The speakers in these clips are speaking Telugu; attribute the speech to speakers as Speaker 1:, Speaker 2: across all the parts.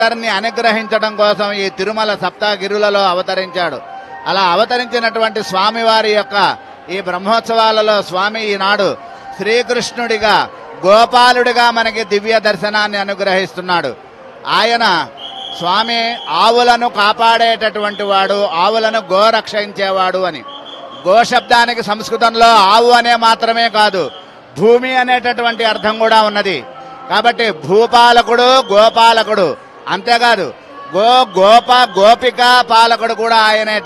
Speaker 1: అందరినీ అనుగ్రహించడం కోసం ఈ తిరుమల సప్తగిరులలో అవతరించాడు అలా అవతరించినటువంటి స్వామివారి యొక్క ఈ బ్రహ్మోత్సవాలలో స్వామి ఈనాడు శ్రీకృష్ణుడిగా గోపాలుడిగా మనకి దివ్య దర్శనాన్ని అనుగ్రహిస్తున్నాడు ఆయన స్వామి ఆవులను కాపాడేటటువంటి వాడు ఆవులను గోరక్షించేవాడు అని గోశబ్దానికి సంస్కృతంలో ఆవు అనే మాత్రమే కాదు భూమి అనేటటువంటి అర్థం కూడా ఉన్నది కాబట్టి భూపాలకుడు గోపాలకుడు అంతేకాదు గో గోప గోపిక పాలకుడు కూడా ఆయనేట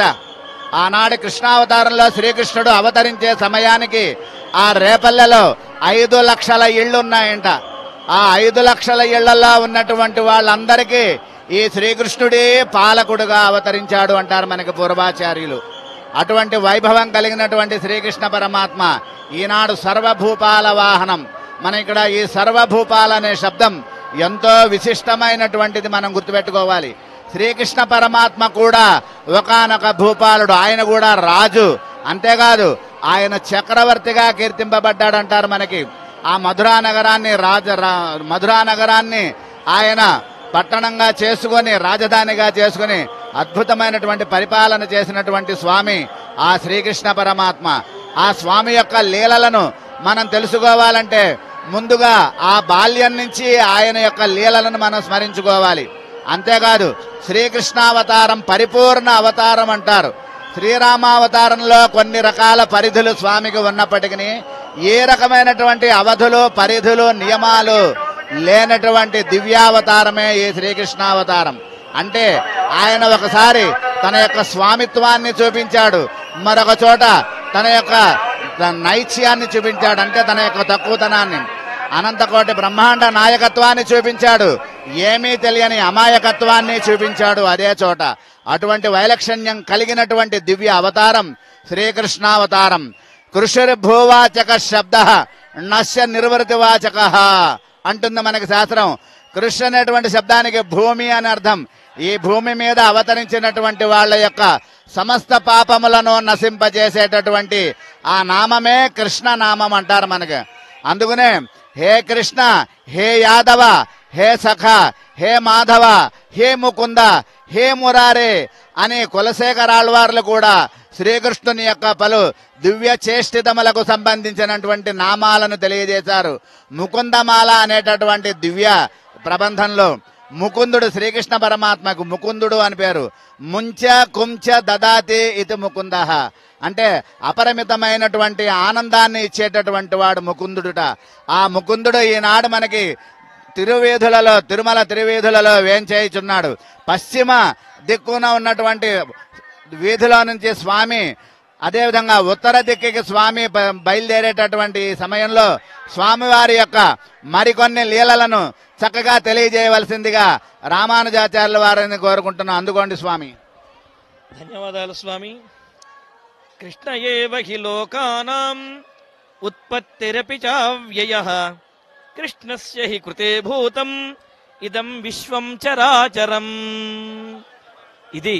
Speaker 1: ఆనాడు కృష్ణావతారంలో శ్రీకృష్ణుడు అవతరించే సమయానికి ఆ రేపల్లెలో ఐదు లక్షల ఇళ్లున్నాయంట ఆ ఐదు లక్షల ఇళ్లలో ఉన్నటువంటి వాళ్ళందరికీ ఈ శ్రీకృష్ణుడే పాలకుడుగా అవతరించాడు అంటారు మనకి పూర్వాచార్యులు అటువంటి వైభవం కలిగినటువంటి శ్రీకృష్ణ పరమాత్మ ఈనాడు సర్వభూపాల వాహనం మన ఇక్కడ ఈ సర్వభూపాల అనే శబ్దం ఎంతో విశిష్టమైనటువంటిది మనం గుర్తుపెట్టుకోవాలి శ్రీకృష్ణ పరమాత్మ కూడా ఒకానొక భూపాలుడు ఆయన కూడా రాజు అంతేకాదు ఆయన చక్రవర్తిగా కీర్తింపబడ్డాడంటారు మనకి ఆ మధురా నగరాన్ని రాజ రా- మధురా నగరాన్ని ఆయన పట్టణంగా చేసుకొని రాజధానిగా చేసుకొని అద్భుతమైనటువంటి పరిపాలన చేసినటువంటి స్వామి ఆ శ్రీకృష్ణ పరమాత్మ ఆ స్వామి యొక్క లీలలను మనం తెలుసుకోవాలంటే ముందుగా ఆ బాల్యం నుంచి ఆయన యొక్క లీలలను మనం స్మరించుకోవాలి అంతేకాదు శ్రీకృష్ణావతారం పరిపూర్ణ అవతారం అంటారు శ్రీరామావతారంలో కొన్ని రకాల పరిధులు స్వామికి ఉన్నప్పటికీ ఏ రకమైనటువంటి అవధులు పరిధులు నియమాలు లేనటువంటి దివ్యావతారమే ఈ శ్రీకృష్ణావతారం అంటే ఆయన ఒకసారి తన యొక్క స్వామిత్వాన్ని చూపించాడు మరొక చోట తన యొక్క నైత్యాన్ని చూపించాడు అంటే తన యొక్క తక్కువతనాన్ని అనంతకోటి బ్రహ్మాండ నాయకత్వాన్ని చూపించాడు ఏమీ తెలియని అమాయకత్వాన్ని చూపించాడు అదే చోట అటువంటి వైలక్షణ్యం కలిగినటువంటి దివ్య అవతారం శ్రీకృష్ణావతారం కృషిర్భూవాచక శబ్ద నశ్య నిర్వృతివాచక అంటుంది మనకి శాస్త్రం కృషి అనేటువంటి శబ్దానికి భూమి అని అర్థం ఈ భూమి మీద అవతరించినటువంటి వాళ్ళ యొక్క సమస్త పాపములను నశింపజేసేటటువంటి ఆ నామమే కృష్ణ నామం అంటారు మనకి అందుకనే హే కృష్ణ హే యాదవ హే సఖ హే మాధవ హే ముకుంద హే మురారే అని కులశేఖరాళ్వార్లు కూడా శ్రీకృష్ణుని యొక్క పలు దివ్య చేష్టితములకు సంబంధించినటువంటి నామాలను తెలియజేశారు ముకుందమాల అనేటటువంటి దివ్య ప్రబంధంలో ముకుందుడు శ్రీకృష్ణ పరమాత్మకు ముకుందుడు అని పేరు ముంచ కుంచ దదాతి ఇది ముకుంద అంటే అపరిమితమైనటువంటి ఆనందాన్ని ఇచ్చేటటువంటి వాడు ముకుందుడుట ఆ ముకుందుడు ఈనాడు మనకి తిరువేధులలో తిరుమల తిరువేధులలో వేంచేయుచున్నాడు పశ్చిమ దిక్కున ఉన్నటువంటి వీధిలో నుంచి స్వామి అదేవిధంగా ఉత్తర దిక్కుకి స్వామి బ- బయలుదేరేటటువంటి సమయంలో స్వామివారి యొక్క మరికొన్ని లీలలను చక్కగా తెలియజేయవలసిందిగా రామానుజాచార్యుల వారిని కోరుకుంటున్నాం అందుకోండి స్వామి
Speaker 2: ధన్యవాదాలు స్వామి కృష్ణ ఏవ హి లోకానాం ఉత్పత్తిరపి చావ్యయ కృష్ణస్య హి కృతే భూతం ఇదం విశ్వం చరాచరం ఇది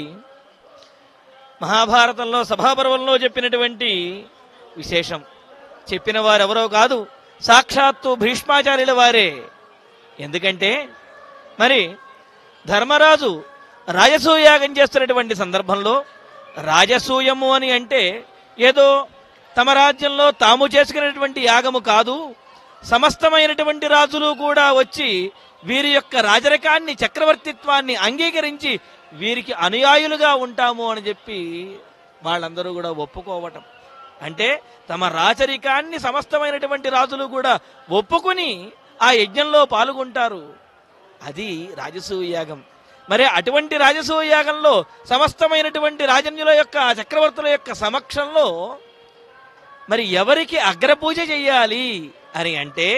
Speaker 2: మహాభారతంలో సభాపర్వంలో చెప్పినటువంటి విశేషం చెప్పిన వారెవరో కాదు సాక్షాత్తు భీష్మాచార్యుల వారే ఎందుకంటే మరి ధర్మరాజు రాజసూయాగం చేస్తున్నటువంటి సందర్భంలో రాజసూయము అని అంటే ఏదో తమ రాజ్యంలో తాము చేసుకునేటువంటి యాగము కాదు సమస్తమైనటువంటి రాజులు కూడా వచ్చి వీరి యొక్క రాజరికాన్ని చక్రవర్తిత్వాన్ని అంగీకరించి వీరికి అనుయాయులుగా ఉంటాము అని చెప్పి వాళ్ళందరూ కూడా ఒప్పుకోవటం అంటే తమ రాచరికాన్ని సమస్తమైనటువంటి రాజులు కూడా ఒప్పుకుని ఆ యజ్ఞంలో పాల్గొంటారు అది రాజసూయ యాగం మరి అటువంటి రాజసూయ యాగంలో సమస్తమైనటువంటి రాజన్యుల యొక్క చక్రవర్తుల యొక్క సమక్షంలో మరి ఎవరికి అగ్రపూజ చెయ్యాలి అని అంటే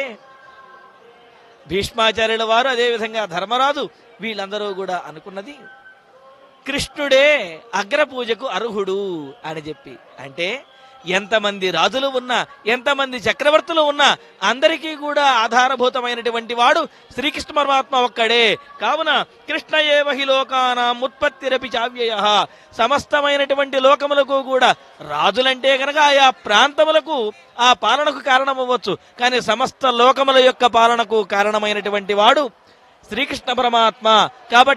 Speaker 2: భీష్మాచార్యుల వారు అదేవిధంగా ధర్మరాజు వీళ్ళందరూ కూడా అనుకున్నది కృష్ణుడే అగ్రపూజకు అర్హుడు అని చెప్పి అంటే ఎంతమంది రాజులు ఉన్నా ఎంతమంది చక్రవర్తులు ఉన్నా అందరికీ కూడా ఆధారభూతమైనటువంటి వాడు శ్రీకృష్ణ పరమాత్మ ఒక్కడే కావున కృష్ణ ఏవహి లోకానాం ఉత్పత్తిరపి చావ్యయ సమస్తమైనటువంటి లోకములకు కూడా రాజులంటే కనుక ఆయా ప్రాంతములకు ఆ పాలనకు కారణమవ్వచ్చు కానీ సమస్త లోకముల యొక్క పాలనకు కారణమైనటువంటి వాడు శ్రీకృష్ణ పరమాత్మ కాబట్టి